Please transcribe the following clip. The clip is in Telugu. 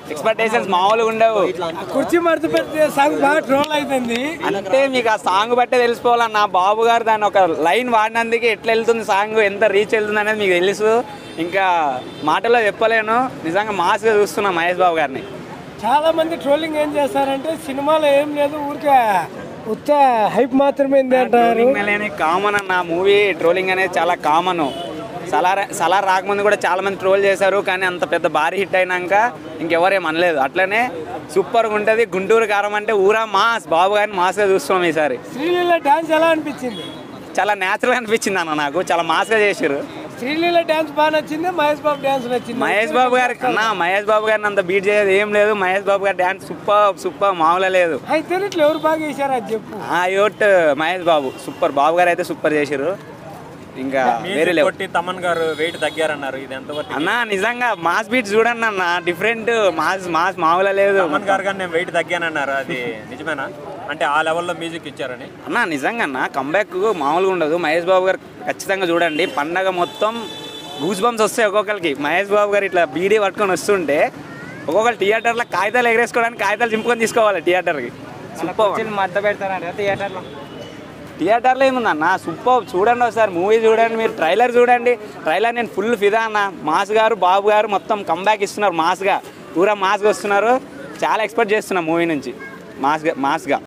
ఎక్స్పెక్టేషన్స్ మామూలుగా ఉండవు ఆ కుర్చీ మడత పెడితే సాంగ్ బాగా ట్రోల్ అవుతుంది అంటే మీకు ఆ సాంగ్ బట్టే తెలిసిపోవాలన్న బాబు గారు దాన్ని ఒక లైన్ వాడినందుకు ఎట్లా వెళ్తుంది సాంగ్ ఎంత రీచ్ వెళ్తుంది అనేది మీకు తెలుసు ఇంకా మాటల్లో చెప్పలేను నిజంగా మాస్గా చూస్తున్నా మహేష్ బాబు గారిని చాలా మంది ట్రోలింగ్ ఏం చేస్తారంటే సినిమాలో ఏం లేదు ఊరికే ఉత్త హైప్ మాత్రమే ఉంది అంటారు ట్రోలింగ్ అనేది కామన్ అన్న మూవీ ట్రోలింగ్ అనేది చాలా కామన్ సలార్ సలార్ రాకముందు కూడా చాలా మంది ట్రోల్ చేశారు కానీ అంత పెద్ద భారీ హిట్ అయినాక ఇంకెవరేం అనలేదు అట్లనే సూపర్గా ఉంటుంది గుంటూరు కారం అంటే ఊరా మాస్ బాబు గారిని మాస్గా చూస్తున్నాం ఈసారి శ్రీలీల డాన్స్ ఎలా అనిపించింది చాలా న్యాచురల్ అనిపించింది అన్న నాకు చాలా మాస్గా చేశారు శ్రీలీల డాన్స్ బాగా నచ్చింది మహేష్ బాబు డాన్స్ నచ్చింది మహేష్ బాబు గారి అన్న మహేష్ బాబు గారిని అంత బీట్ చేసేది ఏం లేదు మహేష్ బాబు గారి డ్యాన్స్ సూపర్ సూపర్ మామూలుగా లేదు అయితే ఇట్లా ఎవరు బాగా చేశారు అది చెప్పు ఆ యోట్ మహేష్ బాబు సూపర్ బాబు గారు అయితే సూపర్ చేశారు ఇంకా వేరే లేవు కొట్టి తమన్ గారు వెయిట్ తగ్గారన్నారు ఇది ఎంతవరకు అన్న నిజంగా మాస్ బీట్ చూడండి అన్న డిఫరెంట్ మాస్ మాస్ మామూలుగా లేదు తమన్ గారు కానీ నేను వెయిట్ తగ్గానన్నారు అది నిజమేనా అంటే ఆ లెవెల్లో మ్యూజిక్ ఇచ్చారని అన్న నిజంగా అన్న కంబ్యాక్ మామూలుగా ఉండదు మహేష్ బాబు గారు ఖచ్చితంగా చూడండి పండగ మొత్తం గూస్ బంప్స్ వస్తాయి ఒక్కొక్కరికి మహేష్ బాబు గారు ఇట్లా బీడీ పట్టుకొని వస్తుంటే ఒక్కొక్కరు థియేటర్లో కాగితాలు ఎగరేసుకోవడానికి కాగితాలు చింపుకొని తీసుకోవాలి థియేటర్కి సూపర్ మద్ద పెడతారంట థియేటర్లో థియేటర్లో ఏముందన్న సూపర్ చూడండి ఒకసారి మూవీ చూడండి మీరు ట్రైలర్ చూడండి ట్రైలర్ నేను ఫుల్ ఫిదా అన్న మాస్ గారు బాబు గారు మొత్తం కంబ్యాక్ ఇస్తున్నారు మాస్గా పూరా మాస్గా వస్తున్నారు చాలా ఎక్స్పెక్ట్ చేస్తున్నా మూవీ నుంచి మాస్గా మాస్గా